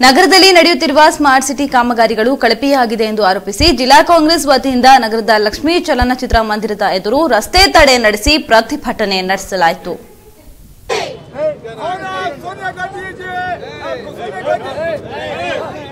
ನಗರದಲ್ಲಿ ನಡೆಯುತ್ತಿರುವ smart city ಕಾಮಗಾರಿಗಳು ಕಳಪೆಯಾಗಿದೆ ಎಂದು ಆರೋಪಿಸಿ ಜಿಲ್ಲಾ ಕಾಂಗ್ರೆಸ್ ವತಿಯಿಂದ ನಗರದ ಲಕ್ಷ್ಮೀ ಚಲನಚಿತ್ರ ಮಂದಿರದ ಎದುರು ರಸ್ತೆ ತಡೆ ನಡೆಸಿ ಪ್ರತಿಭಟನೆ ನಡೆಸಲಾಯಿತು और आप सोनिया गांधी जी आपको सोनिया गांधी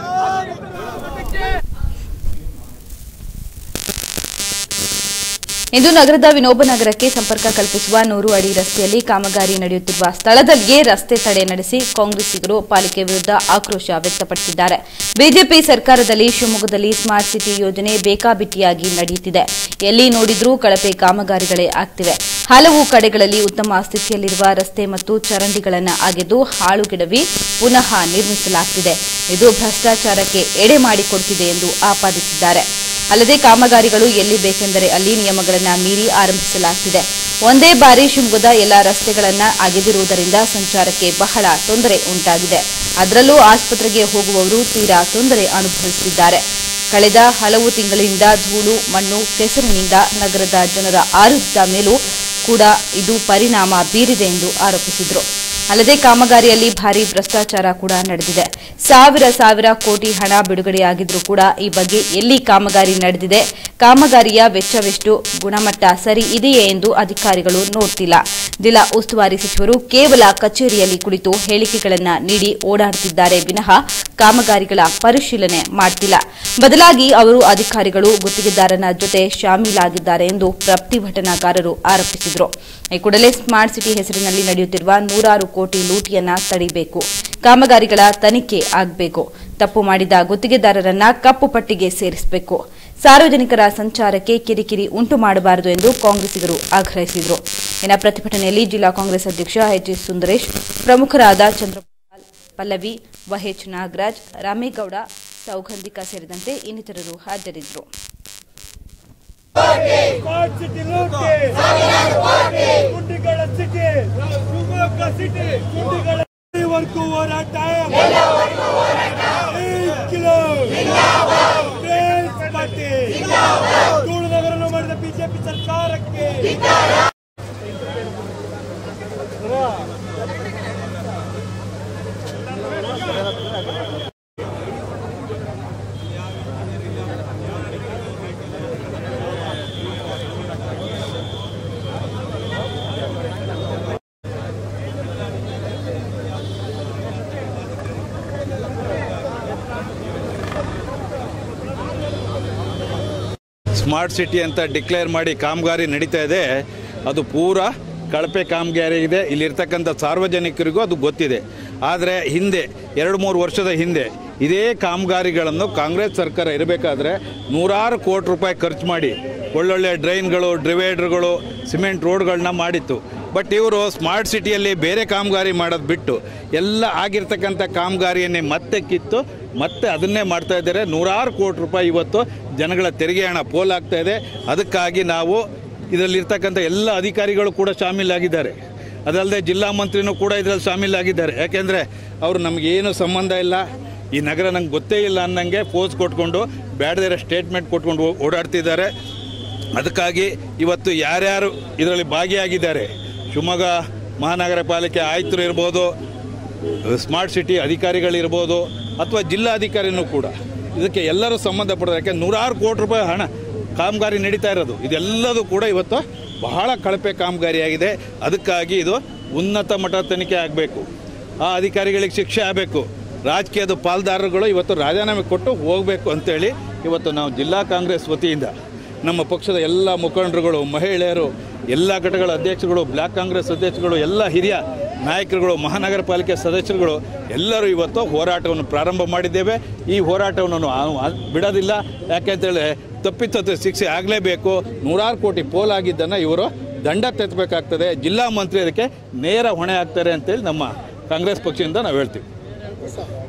ಇಂದು ನಗರದ ವಿನೋಬ ನಗರಕ್ಕೆ ಸಂಪರ್ಕ ಕಲ್ಪಿಸುವ ನೂರು ಅಡಿ ರಸ್ತೆಯಲ್ಲಿ ಕಾಮಗಾರಿ ನಡೆಯುತ್ತಿರುವ ಸ್ಥಳದಲ್ಲಿಯೇ ರಸ್ತೆ ತಡೆ ನಡೆಸಿ ಕಾಂಗ್ರೆಸ್ಸಿಗರು ಪಾಲಿಕೆ ವಿರುದ್ಧ ಆಕ್ರೋಶ ವ್ಯಕ್ತಪಡಿಸಿದ್ದಾರೆ ಬಿಜೆಪಿ ಸರ್ಕಾರದಲ್ಲಿ ಶಿವಮೊಗ್ಗದಲ್ಲಿ ಸ್ಮಾರ್ಟ್ ಸಿಟಿ ಯೋಜನೆ ಬೇಕಾಬಿಟ್ಟಿಯಾಗಿ ನಡೆಯುತ್ತಿದೆ ಎಲ್ಲಿ ನೋಡಿದ್ರೂ ಕಳಪೆ ಕಾಮಗಾರಿಗಳೇ ಆಗ್ತಿವೆ ಹಲವು ಕಡೆಗಳಲ್ಲಿ ಉತ್ತಮ ಸ್ಥಿತಿಯಲ್ಲಿರುವ ರಸ್ತೆ ಮತ್ತು ಚರಂಡಿಗಳನ್ನು ಅಗೆದು ಹಾಳುಗೆಡವಿ ಪುನಃ ನಿರ್ಮಿಸಲಾಗ್ತಿದೆ ಇದು ಭ್ರಷ್ಟಾಚಾರಕ್ಕೆ ಎಡೆ ಮಾಡಿಕೊಡುತ್ತಿದೆ ಎಂದು ಆಪಾದಿಸಿದ್ದಾರೆ ಅಲ್ಲದೆ ಕಾಮಗಾರಿಗಳು ಎಲ್ಲಿ ಬೇಕೆಂದರೆ ಅಲ್ಲಿ ನಿಯಮಗಳನ್ನು ಮೀರಿ ಆರಂಭಿಸಲಾಗುತ್ತಿದೆ ಒಂದೇ ಬಾರಿ ಶಿವಮೊಗ್ಗದ ಎಲ್ಲಾ ರಸ್ತೆಗಳನ್ನು ಅಗೆದಿರುವುದರಿಂದ ಸಂಚಾರಕ್ಕೆ ಬಹಳ ತೊಂದರೆ ಉಂಟಾಗಿದೆ ಅದರಲ್ಲೂ ಆಸ್ಪತ್ರೆಗೆ ಹೋಗುವವರು ತೀರಾ ತೊಂದರೆ ಅನುಭವಿಸುತ್ತಿದ್ದಾರೆ ಕಳೆದ ಹಲವು ತಿಂಗಳಿಂದ ಧೂಳು ಮಣ್ಣು ಕೆಸರಿನಿಂದ ನಗರದ ಜನರ ಆರೋಗ್ಯದ ಮೇಲೂ ಕೂಡ ಇದು ಪರಿಣಾಮ ಬೀರಿದೆ ಎಂದು ಆರೋಪಿಸಿದರು ಅಲ್ಲದೆ ಕಾಮಗಾರಿಯಲ್ಲಿ ಭಾರಿ ಭ್ರಷ್ಟಾಚಾರ ಕೂಡ ನಡೆದಿದೆ ಸಾವಿರ ಸಾವಿರ ಕೋಟಿ ಹಣ ಬಿಡುಗಡೆಯಾಗಿದ್ರೂ ಕೂಡ ಈ ಬಗ್ಗೆ ಎಲ್ಲಿ ಕಾಮಗಾರಿ ನಡೆದಿದೆ ಕಾಮಗಾರಿಯ ವೆಚ್ಚವೆಷ್ಟು ಗುಣಮಟ್ಟ ಸರಿ ಇದೆಯೇ ಎಂದು ಅಧಿಕಾರಿಗಳು ನೋಡ್ತಿಲ್ಲ ಜಿಲ್ಲಾ ಉಸ್ತುವಾರಿ ಸಚಿವರು ಕೇವಲ ಕಚೇರಿಯಲ್ಲಿ ಕುಳಿತು ಹೇಳಿಕೆಗಳನ್ನ ನೀಡಿ ಓಡಾಡುತ್ತಿದ್ದಾರೆ ವಿನಃ ಕಾಮಗಾರಿಗಳ ಪರಿಶೀಲನೆ ಮಾಡ್ತಿಲ್ಲ ಬದಲಾಗಿ ಅವರು ಅಧಿಕಾರಿಗಳು ಗುತ್ತಿಗೆದಾರನ ಜೊತೆ ಶಾಮೀಲಾಗಿದ್ದಾರೆ ಎಂದು ಪ್ರತಿಭಟನಾಕಾರರು ಆರೋಪಿಸಿದರು ಈ ಕೂಡಲೇ ಸ್ಮಾರ್ಟ್ ಸಿಟಿ ಹೆಸರಿನಲ್ಲಿ ನಡೆಯುತ್ತಿರುವ ನೂರಾರು ಕೋಟಿ ಲೂಟಿಯನ್ನ ತಡಿಬೇಕು ಕಾಮಗಾರಿಗಳ ತನಿಖೆ ಆಗಬೇಕು ತಪ್ಪು ಮಾಡಿದ ಗುತ್ತಿಗೆದಾರರನ್ನ ಕಪ್ಪು ಪಟ್ಟಿಗೆ ಸೇರಿಸಬೇಕು ಸಾರ್ವಜನಿಕರ ಸಂಚಾರಕ್ಕೆ ಕಿರಿಕಿರಿ ಉಂಟು ಮಾಡಬಾರದು ಎಂದು ಕಾಂಗ್ರೆಸ್ಸಿಗರು ಆಗ್ರಹಿಸಿದರು ಇನ್ನು ಪ್ರತಿಭಟನೆಯಲ್ಲಿ ಜಿಲ್ಲಾ ಕಾಂಗ್ರೆಸ್ ಅಧ್ಯಕ್ಷ ಎಚ್ ಎಸ್ ಸುಂದರೇಶ್ ಪ್ರಮುಖರಾದ ಚಂದ್ರಪಾಲ್ ಪಲ್ಲವಿ ವಹೇಚ್ ನಾಗರಾಜ್ ರಾಮೇಗೌಡ ಸೌಗಂಧಿಕ ಸೇರಿದಂತೆ ಇನ್ನಿತರರು ಹಾಜರಿದ್ದರು ಸ್ಮಾರ್ಟ್ ಸಿಟಿ ಲೂಟಿ ಗುಂಡಿಗಳ ಸಿಟಿ ಶಿವಮೊಗ್ಗ ಸಿಟಿ ಗುಂಡಿಗಳ ವರ್ಗೂ ಹೋರಾಟ ಏಕ್ ಕಿಲೋ ಕಾಂಗ್ರೆಸ್ ಪಾರ್ಟಿ ಧೂಳು ನಗರವನ್ನು ಮಾಡಿದ ಬಿಜೆಪಿ ಸರ್ಕಾರಕ್ಕೆ ಸ್ಮಾರ್ಟ್ ಸಿಟಿ ಅಂತ ಡಿಕ್ಲೇರ್ ಮಾಡಿ ಕಾಮಗಾರಿ ನಡೀತಾ ಇದೆ ಅದು ಪೂರಾ ಕಳಪೆ ಕಾಮಗಾರಿ ಇದೆ ಇಲ್ಲಿರ್ತಕ್ಕಂಥ ಸಾರ್ವಜನಿಕರಿಗೂ ಅದು ಗೊತ್ತಿದೆ ಆದರೆ ಹಿಂದೆ ಎರಡು ಮೂರು ವರ್ಷದ ಹಿಂದೆ ಇದೇ ಕಾಮಗಾರಿಗಳನ್ನು ಕಾಂಗ್ರೆಸ್ ಸರ್ಕಾರ ಇರಬೇಕಾದ್ರೆ ನೂರಾರು ಕೋಟಿ ರೂಪಾಯಿ ಖರ್ಚು ಮಾಡಿ ಒಳ್ಳೊಳ್ಳೆ ಡ್ರೈನ್ಗಳು ಡಿವೈಡರ್ಗಳು ಸಿಮೆಂಟ್ ರೋಡ್ಗಳನ್ನ ಮಾಡಿತ್ತು ಬಟ್ ಇವರು ಸ್ಮಾರ್ಟ್ ಸಿಟಿಯಲ್ಲಿ ಬೇರೆ ಕಾಮಗಾರಿ ಮಾಡೋದು ಬಿಟ್ಟು ಎಲ್ಲ ಆಗಿರ್ತಕ್ಕಂಥ ಕಾಮಗಾರಿಯನ್ನೇ ಮತ್ತೆ ಕಿತ್ತು ಮತ್ತೆ ಅದನ್ನೇ ಮಾಡ್ತಾ ಇದ್ದಾರೆ ನೂರಾರು ಕೋಟಿ ರೂಪಾಯಿ ಇವತ್ತು ಜನಗಳ ತೆರಿಗೆ ಹಣ ಪೋಲಾಗ್ತಾ ಇದೆ ಅದಕ್ಕಾಗಿ ನಾವು ಇದರಲ್ಲಿರ್ತಕ್ಕಂಥ ಎಲ್ಲ ಅಧಿಕಾರಿಗಳು ಕೂಡ ಶಾಮೀಲಾಗಿದ್ದಾರೆ ಅದಲ್ಲದೆ ಜಿಲ್ಲಾ ಮಂತ್ರಿನೂ ಕೂಡ ಇದರಲ್ಲಿ ಶಾಮೀಲಾಗಿದ್ದಾರೆ ಯಾಕೆಂದರೆ ಅವರು ನಮಗೇನು ಸಂಬಂಧ ಇಲ್ಲ ಈ ನಗರ ನಂಗೆ ಗೊತ್ತೇ ಇಲ್ಲ ಅನ್ನಂಗೆ ಪೋಸ್ ಕೊಟ್ಕೊಂಡು ಬೇಡದಿರೋ ಸ್ಟೇಟ್ಮೆಂಟ್ ಕೊಟ್ಕೊಂಡು ಓ- ಓಡಾಡ್ತಿದ್ದಾರೆ ಅದಕ್ಕಾಗಿ ಇವತ್ತು ಯಾರ್ಯಾರು ಇದರಲ್ಲಿ ಭಾಗಿಯಾಗಿದ್ದಾರೆ ಶಿವಮೊಗ್ಗ ಮಹಾನಗರ ಪಾಲಿಕೆ ಆಯುಕ್ತರು ಇರ್ಬೋದು ಸ್ಮಾರ್ಟ್ ಸಿಟಿ ಅಧಿಕಾರಿಗಳಿರ್ಬೋದು ಅಥವಾ ಜಿಲ್ಲಾಧಿಕಾರಿನೂ ಕೂಡ ಇದಕ್ಕೆ ಎಲ್ಲರೂ ಸಂಬಂಧಪಡೋದು ಯಾಕೆ ನೂರಾರು ಕೋಟಿ ರೂಪಾಯಿ ಹಣ ಕಾಮಗಾರಿ ನಡೀತಾ ಇರೋದು ಇದೆಲ್ಲದೂ ಕೂಡ ಇವತ್ತು ಬಹಳ ಕಳಪೆ ಕಾಮಗಾರಿಯಾಗಿದೆ ಅದಕ್ಕಾಗಿ ಇದು ಉನ್ನತ ಮಟ್ಟದ ತನಿಖೆ ಆಗಬೇಕು ಆ ಅಧಿಕಾರಿಗಳಿಗೆ ಶಿಕ್ಷೆ ಆಗಬೇಕು ರಾಜಕೀಯದ ಪಾಲ್ದಾರರುಗಳು ಇವತ್ತು ರಾಜೀನಾಮೆ ಕೊಟ್ಟು ಹೋಗಬೇಕು ಅಂತೇಳಿ ಇವತ್ತು ನಾವು ಜಿಲ್ಲಾ ಕಾಂಗ್ರೆಸ್ ವತಿಯಿಂದ ನಮ್ಮ ಪಕ್ಷದ ಎಲ್ಲ ಮುಖಂಡರುಗಳು ಮಹಿಳೆಯರು ಎಲ್ಲ ಘಟಕಗಳ ಅಧ್ಯಕ್ಷರುಗಳು ಬ್ಲಾಕ್ ಕಾಂಗ್ರೆಸ್ ಅಧ್ಯಕ್ಷರುಗಳು ಎಲ್ಲ ಹಿರಿಯ ನಾಯಕರುಗಳು ಮಹಾನಗರ ಪಾಲಿಕೆ ಸದಸ್ಯರುಗಳು ಎಲ್ಲರೂ ಇವತ್ತು ಹೋರಾಟವನ್ನು ಪ್ರಾರಂಭ ಮಾಡಿದ್ದೇವೆ ಈ ಹೋರಾಟವನ್ನು ನಾವು ಆ- ಬಿಡೋದಿಲ್ಲ ಯಾಕೆಂತೇಳಿ ತಪ್ಪಿತತ್ವ ಶಿಕ್ಷೆ ಆಗಲೇಬೇಕು ನೂರಾರು ಕೋಟಿ ಪೋಲಾಗಿದ್ದನ್ನು ಇವರು ದಂಡ ತೆತ್ತಬೇಕಾಗ್ತದೆ ಜಿಲ್ಲಾ ಮಂತ್ರಿ ಅದಕ್ಕೆ ನೇರ ಹೊಣೆ ಆಗ್ತಾರೆ ಅಂತೇಳಿ ನಮ್ಮ ಕಾಂಗ್ರೆಸ್ ಪಕ್ಷದಿಂದ ನಾವು ಹೇಳ್ತೀವಿ